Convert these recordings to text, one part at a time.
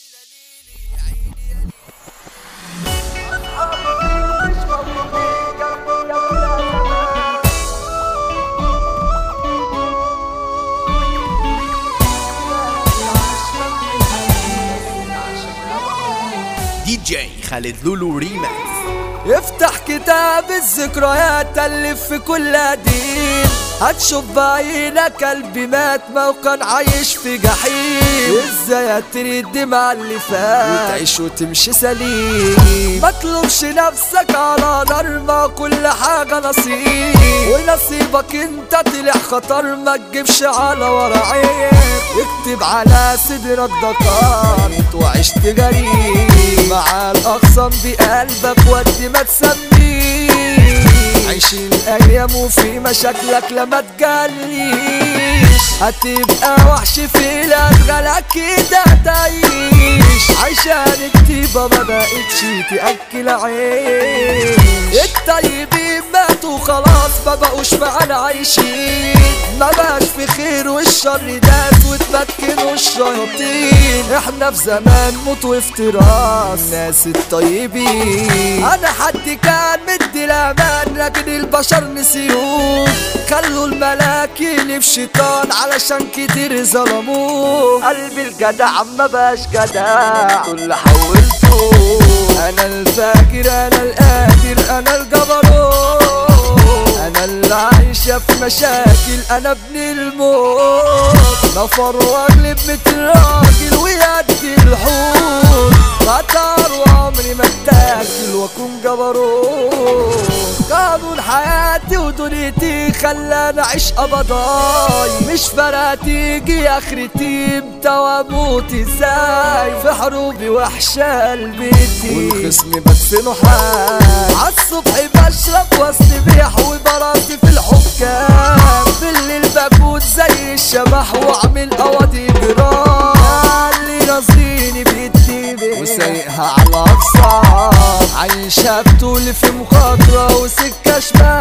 دي جي خالد لولو ريماكس افتح كتاب الذكريات تلف في كل قديم هتشوف بعينك قلبي مات ما وكان عايش في جحيم ازاي هترد مع اللي فات وتعيش وتمشي سليم ما تلومش نفسك على نار ما كل حاجة نصيب ونصيبك انت طلع خطر ما تجيبش على ورا عين اكتب على صدرك دكار وعشت غريب مع الاقسام بقلبك ودي ما تسميه عيش الايام وفي مشاكلك لما تجليش هتبقى وحش في الادغال كده تعيش عشان كتيبة ما بقتش تاكل عيش الطيبين ماتوا خلاص ما بقوش معانا عايشين ما بقاش في خير والشر داس وتمكنوا الشياطين احنا في زمان موت وافتراس الناس الطيبين انا حد كان مدي الامان لكن البشر نسيوه خلوا الملاك يلف شيطان علشان كتير ظلموه قلبي الجدع ما بقاش جدع كل حولته انا الفاكر انا القادر انا الجبروت انا اللي عايشة في مشاكل انا ابن الموت نفر واغلب مثل راجل ويدي الحوت خطر وعمري ما اتاكل واكون جبروت قانون حياتي ودنيتي خلاني اعيش ابضاي مش فارقة تيجي اخرتي امتى واموت ازاي في حروبي وحشة قلبتي والخصم بدفنه حال عالصبح بشرب واستبيح وبراسي في الحكام بالليل بكون زي الشبح واعمل قواضي جرام اللي راسيني بيدي وسايقها على اقصى عايشة بطول في مخاطرة وسكة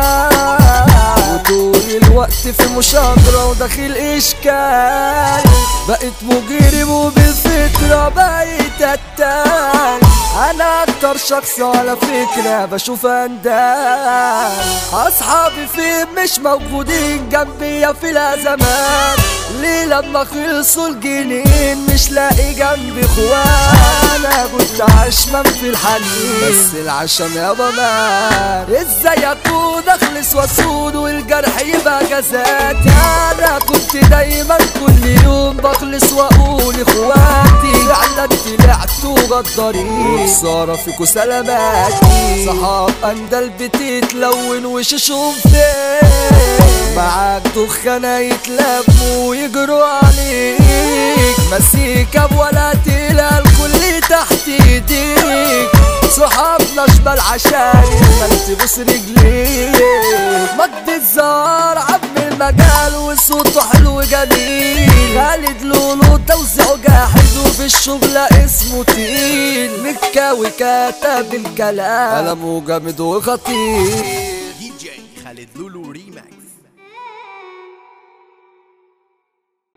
شمال وطول الوقت في مشاجرة وداخل اشكال بقيت مجرم وبالفكرة بقيت قتال انا اكتر شخص على فكرة بشوف اندال اصحابي فين مش موجودين جنبي في الازمات ليه لما خلصوا الجنين مش لاقي جنبي اخوان انا كنت عشمان في الحنين بس العشم يابا مات ازاي اكون اخلص واسود والجرح يبقى جزات انا كنت دايما كل يوم بخلص واقول اخواتي فعلا طلعتوا غدارين وخساره فيكوا سلاماتي صحاب اندل بتتلون وششهم فين معاك دخانة يتلموا ويجروا عليك مسيكة ولا تقلق الكل تحت ايديك صحابنا شبال عشان ما تبوس رجليك مجد الزهر عم المجال وصوته حلو جميل خالد لولو توزيعه جاحد وفي الشغل اسمه تقيل مكاوي كتب الكلام قلمه جامد وخطير دي جي خالد لولو